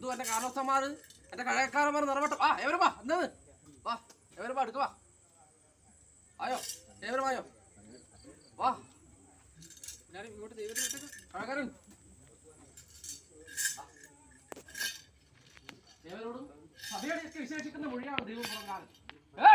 ഇവിടുത്തെ എന്റെ കാരണവസ്ഥന്മാർ എന്റെ കഴകക്കാരന്മാർ നിറവട്ടം ആ എവരും വാ എന്നത് വാ എവരും വാ എടുക്ക വാ ആയോ എവരും ആയോ വാ എല്ലാരും ഇങ്ങോട്ട് ദൈവത്തിന് വിട്ടേക്ക് കഴകരൻ ഏവരോടും സഭയുടെയൊക്കെ വിശേഷിക്കുന്ന മൊഴിയാണ് ദൈവം പുറങ്കാലം ഏ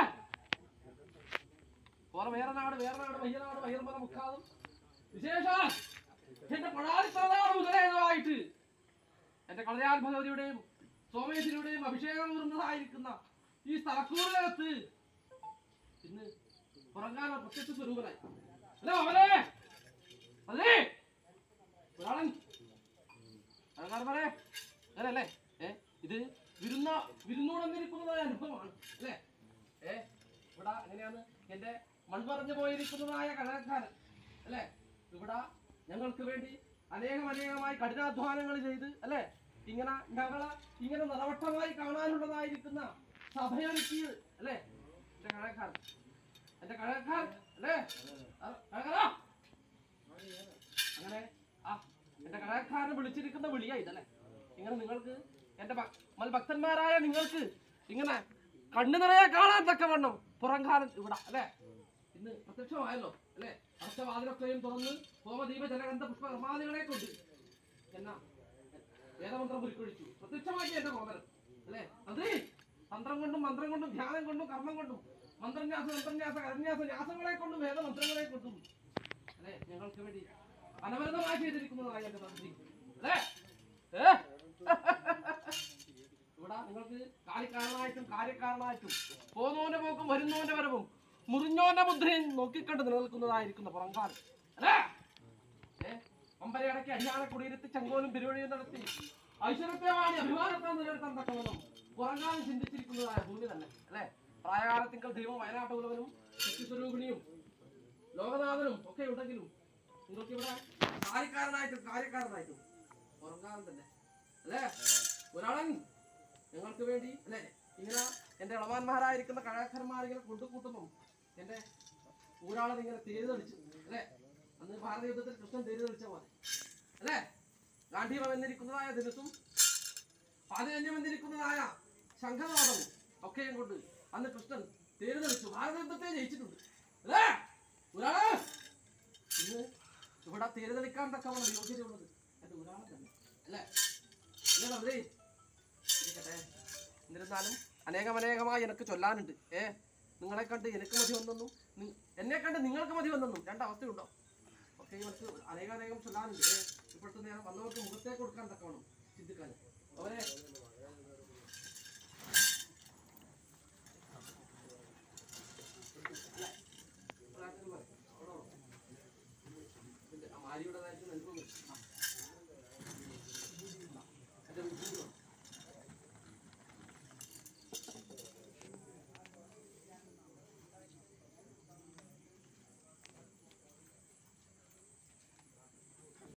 പോറ വേറെ നാട് വേറെ നാട് മയ്യനാട് മയ്യർമല മുക്കാതും വിശേഷ എന്റെ പഴാരിത്തറനാട് മുതലേതായിട്ട് എന്റെ കളയാൽ ഭഗവതിയുടെയും സോമേശ്വരിയുടെയും അഭിഷേകം നിർന്നതായിരിക്കുന്ന ഈ സ്ഥലക്കൂറിനകത്ത് ഇന്ന് പുറങ്കാല പ്രത്യക്ഷ സ്വരൂപനായി അല്ലേ അവനെ അല്ലേ ഒരാളൻ അലങ്കാരന്മാരെ അങ്ങനല്ലേ ഏ ഇത് വിരുന്ന വിരുന്നോടന്നിരിക്കുന്നതായ അനുഭവമാണ് അല്ലേ ഏ ഇവിടെ എങ്ങനെയാണ് എന്റെ മൺമറഞ്ഞു പോയിരിക്കുന്നതായ കലാകാരൻ അല്ലേ ഇവിടെ ഞങ്ങൾക്ക് വേണ്ടി അനേകം അനേകമായി കഠിനാധ്വാനങ്ങൾ ചെയ്ത് അല്ലേ ഇങ്ങനെ ഞങ്ങളെ ഇങ്ങനെ നിറവട്ടമായി കാണാനുള്ളതായിരിക്കുന്ന സഭയൊരുക്കിയത് അല്ലേ എന്റെ കഴക്കാരൻ എന്റെ കഴക്കാരൻ അല്ലേ ആ, കഴക്കാരാ അങ്ങനെ ആ എന്റെ കടക്കാരനെ വിളിച്ചിരിക്കുന്ന വിളിയാ ഇതല്ലേ ഇങ്ങനെ നിങ്ങൾക്ക് എന്റെ ഭ- മൽഭക്തന്മാരായ നിങ്ങൾക്ക് ഇങ്ങനെ കണ്ണു നിറയെ കാണാൻ തക്കവണ്ണം പുറംകാലം ഇവിടെ അല്ലേ ഇന്ന് പ്രത്യക്ഷമായല്ലോ അല്ലേ അർച്ച വാതിലൊക്കെയും തുറന്ന് ഹോമദീപ ജലഗന്ധ പുഷ്പകർമാദികളെ കൊണ്ട് എന്നാ വേദമന്ത്രം ഉരുക്കൊഴിച്ചു പ്രത്യക്ഷമാക്കി എന്റെ കോമരം അല്ലേ അത് തന്ത്രം കൊണ്ടും മന്ത്രം കൊണ്ടും ധ്യാനം കൊണ്ടും കർമ്മം കൊണ്ടും മന്ത്രന്യാസ മന്ത്രന്യാസ കരന്യാസ ന്യാസങ്ങളെ കൊണ്ടും വേദമന്ത്രങ്ങളെ കൊണ്ടും അല്ലേ ഞങ്ങൾക്ക് വേണ്ടി അനവരതമായി ചെയ്തിരിക്കുന്നതായി എന്റെ തന്ത്രി അല്ലേ ഏ? ഇവിടെ നിങ്ങൾക്ക് കാലിക്കാരനായിട്ടും കാര്യക്കാരനായിട്ടും പോന്നോന്റെ പോക്കും വരുന്നോന്റെ വരവും മുറിഞ്ഞോന്റെ മുദ്രയും നോക്കിക്കണ്ട് നിലനിൽക്കുന്നതായിരിക്കുന്ന പുറങ്കാലം അല്ലേ ഏ? അമ്പലയടക്കി അരിയാനെ കുടിയിരുത്തി ചെങ്കോലും പെരുവഴിയും നടത്തി ഐശ്വര്യത്തെ വാണി അഭിമാനത്തെ നിലനിർത്താൻ തക്കവണ്ണം പുറങ്കാലം ചിന്തിച്ചിരിക്കുന്നതായ ഭൂമി തന്നെ അല്ലേ പ്രായകാലത്തിങ്കൽ ദൈവം വയനാട്ടുള്ളവനും ശക്തിസ്വരൂപിണിയും ലോകനാഥനും ഒക്കെ ഉണ്ടെങ്കിലും നിങ്ങൾക്ക് ഇവിടെ കാര്യക്കാരനായിട്ടും കാര്യക്കാരനായിട്ടും പുറങ്കാലം തന്നെ അല്ലേ ഒരാളൻ ഞങ്ങൾക്ക് വേണ്ടി അല്ലേ ഇങ്ങനെ എന്റെ ഇളവാന്മാരായിരിക്കുന്ന കഴാക്കന്മാർ ഇങ്ങനെ കൊണ്ടുകൂട്ടുമ്പം എന്റെ ഊരാളൻ ഇങ്ങനെ തേര് തെളിച്ചു അല്ലേ അന്ന് ഭാരത യുദ്ധത്തിൽ കൃഷ്ണൻ തേര് തെളിച്ച പോലെ അല്ലേ ഗാന്ധീവം എന്നിരിക്കുന്നതായ ദിവസവും പാതകന്യം എന്നിരിക്കുന്നതായ ശംഖനാഥവും ഒക്കെയും കൊണ്ട് അന്ന് കൃഷ്ണൻ തേര് തെളിച്ചു ഭാരത യുദ്ധത്തെ ജയിച്ചിട്ടുണ്ട് അല്ലേ ഒരാള് ഇന്ന് ഇവിടെ തേര് തെളിക്കാൻ തക്കവണ്ണം യോഗ്യതയുള്ളത് എന്റെ ഒരാളെ തന്നെ അല്ലേ അല്ലേ നന്ദി ഇരിക്കട്ടെ എന്നിരുന്നാലും അനേകമനേകമായി എനിക്ക് ചൊല്ലാനുണ്ട് ഏ നിങ്ങളെ കണ്ട് എനിക്ക് മതി വന്നെന്നും നി- എന്നെ കണ്ട് നിങ്ങൾക്ക് മതി വന്നെന്നും രണ്ടവസ്ഥയുണ്ടോ ഒക്കെ ഇവർക്ക് അനേകാനേകം ചൊല്ലാനുണ്ട് ഏ ഇപ്പോഴത്തെ നേരം വന്നവർക്ക് മുഖത്തെ കൊടുക്കാൻ തക്കവണ്ണം ചിന്തിക്കാൻ അവരെ